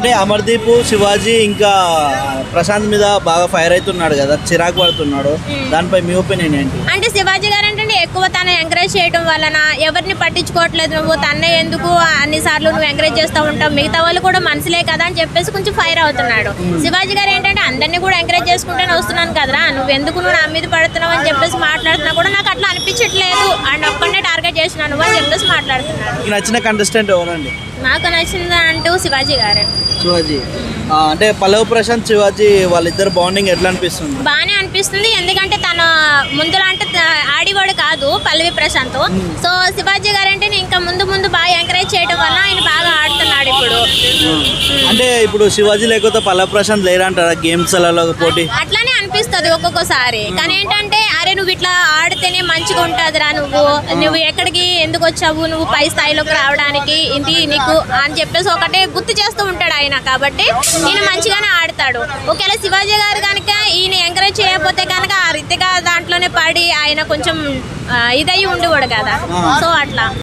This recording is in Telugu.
అంటే అమర్దీప్ శివాజీ ఇంకా ప్రశాంత్ మీద బాగా ఫైర్ అవుతున్నాడు కదా చిరాకు పడుతున్నాడు దానిపై మీ ఒపీనియన్ ఏంటి అంటే శివాజీ గారు అంటే ఎక్కువ తను ఎంకరేజ్ చేయడం వలన ఎవరిని పట్టించుకోవట్లేదు నువ్వు తన్నే ఎందుకు అన్నిసార్లు నువ్వు ఎంకరేజ్ చేస్తూ ఉంటావు మిగతా వాళ్ళు కూడా మనుషులే కదా అని చెప్పేసి కొంచెం ఫైర్ అవుతున్నాడు శివాజీ గారు ఏంటంటే అందరినీ కూడా ఎంకరేజ్ చేసుకుంటూనే వస్తున్నాను కదరా నువ్వు ఎందుకు నువ్వు నా మీద పడుతున్నావు అని చెప్పేసి మాట్లాడుతున్నా కూడా నాకు అట్లా అనిపించట్లేదు అండ్ ఒక్కడే టార్గెట్ చేసినాను అని చెప్పేసి మాట్లాడుతున్నాడు మీకు నచ్చిన కంటెస్టెంట్ ఎవరండి నాకు నచ్చింది అంటూ శివాజీ గారే శివాజీ ఆ, అంటే పల్లవ్ ప్రశాంత్ శివాజీ వాళ్ళిద్దరు బాండింగ్ ఎట్లా అనిపిస్తుంది బాగానే అనిపిస్తుంది ఎందుకంటే తన ముందులా అంటే త- ఆడివాడు కాదు పల్లవి ప్రశాంత్ సో శివాజీ గారు అంటే ఇంకా ముందు ముందు బాగా ఎంకరేజ్ చేయడం వల్ల ఆయన బాగా ఆడుతున్నాడు ఇప్పుడు అంటే ఇప్పుడు శివాజీ లేకపోతే పల్లవ్ ప్రశాంత్ లేరంటారా గేమ్స్ లలో పోటీ అట్లానే అనిపిస్తుంది ఒక్కొక్కసారి కానీ ఏంటంటే అరే నువ్వు ఇట్లా ఆడితేనే మంచిగా ఉంటుందిరా నువ్వు నువ్వు ఎక్కడికి ఎందుకు వచ్చావు నువ్వు పై స్థాయిలోకి రావడానికి ఇది నీకు అని చెప్పేసి ఒకటే గుర్తు చేస్తూ ఉంటాడు ఆయన కాబట్టి ఈయన మంచిగానే ఆడతాడు ఒకవేళ శివాజీ గారు కనుక ఈయన ఎంకరేజ్ చేయకపోతే కనుక ఆ రితిక దాంట్లోనే పడి ఆయన కొంచెం ఆ, ఇదయ్యి ఉండేవాడు కదా సో అట్లా